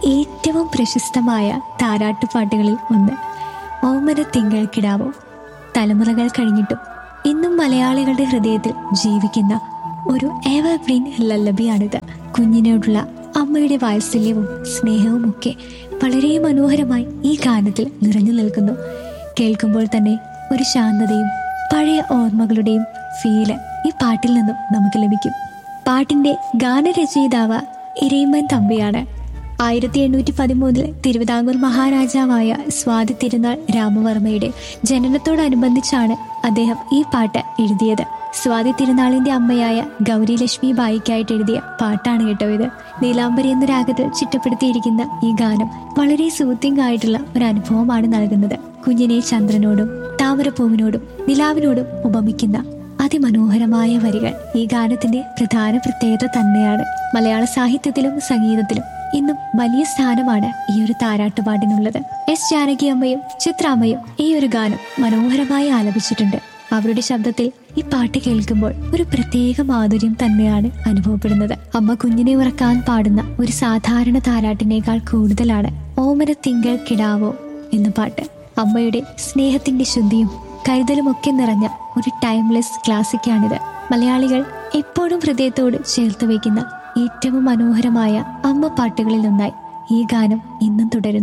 ഏറ്റവും പ്രശസ്തമായ താരാട്ടുപാട്ടുകളിൽ ഒന്ന് ഓമന തിങ്കൾ കിടാവോ തലമുറകൾ കഴിഞ്ഞിട്ടും ഇന്നും മലയാളികളുടെ ഹൃദയത്തിൽ ജീവിക്കുന്ന ഒരു എവർഗ്രീൻ ലല്ലബിയാണിത് കുഞ്ഞിനോടുള്ള അമ്മയുടെ വാത്സല്യവും സ്നേഹവും ഒക്കെ വളരെ മനോഹരമായി ഈ ഗാനത്തിൽ നിറഞ്ഞു നിൽക്കുന്നു കേൾക്കുമ്പോൾ തന്നെ ഒരു ശാന്തതയും പഴയ ഓർമ്മകളുടെയും ഫീല് ഈ പാട്ടിൽ നിന്നും നമുക്ക് ലഭിക്കും പാട്ടിന്റെ ഗാനരചയിതാവ് ഇരയിമ്മൻ തമ്പിയാണ് ആയിരത്തി എണ്ണൂറ്റി പതിമൂന്നിൽ തിരുവിതാംകൂർ മഹാരാജാവായ സ്വാതി തിരുനാൾ രാമവർമ്മയുടെ ജനനത്തോടനുബന്ധിച്ചാണ് അദ്ദേഹം ഈ പാട്ട് എഴുതിയത് സ്വാതി തിരുനാളിന്റെ അമ്മയായ ഗൗരി ലക്ഷ്മി ബായിക്കായിട്ട് എഴുതിയ പാട്ടാണ് കേട്ടോ ഇത് നീലാംബരി എന്ന രാഗത്തിൽ ചിട്ടപ്പെടുത്തിയിരിക്കുന്ന ഈ ഗാനം വളരെ സൂത്തിങ് ആയിട്ടുള്ള ഒരു അനുഭവമാണ് നൽകുന്നത് കുഞ്ഞിനെ ചന്ദ്രനോടും താമരപ്പൂവിനോടും നിലാവിനോടും ഉപമിക്കുന്ന അതിമനോഹരമായ വരികൾ ഈ ഗാനത്തിന്റെ പ്രധാന പ്രത്യേകത തന്നെയാണ് മലയാള സാഹിത്യത്തിലും സംഗീതത്തിലും ഇന്നും വലിയ സ്ഥാനമാണ് ഈ ഒരു താരാട്ടുപാട്ടിനുള്ളത് എസ് ജാനകി അമ്മയും ചിത്രാമ്മയും ഈ ഒരു ഗാനം മനോഹരമായി ആലപിച്ചിട്ടുണ്ട് അവരുടെ ശബ്ദത്തിൽ ഈ പാട്ട് കേൾക്കുമ്പോൾ ഒരു പ്രത്യേക മാധുര്യം തന്നെയാണ് അനുഭവപ്പെടുന്നത് അമ്മ കുഞ്ഞിനെ ഉറക്കാൻ പാടുന്ന ഒരു സാധാരണ താരാട്ടിനേക്കാൾ കൂടുതലാണ് ഓമന തിങ്കൾ കിടാവോ എന്ന പാട്ട് അമ്മയുടെ സ്നേഹത്തിന്റെ ശുദ്ധിയും കരുതലും ഒക്കെ നിറഞ്ഞ ഒരു ടൈംലെസ് ക്ലാസിക്കാണിത് മലയാളികൾ എപ്പോഴും ഹൃദയത്തോട് ചേർത്ത് വയ്ക്കുന്ന ഏറ്റവും മനോഹരമായ അമ്മ പാട്ടുകളിൽ ഒന്നായി ഈ ഗാനം ഇന്നും തുടരുന്നു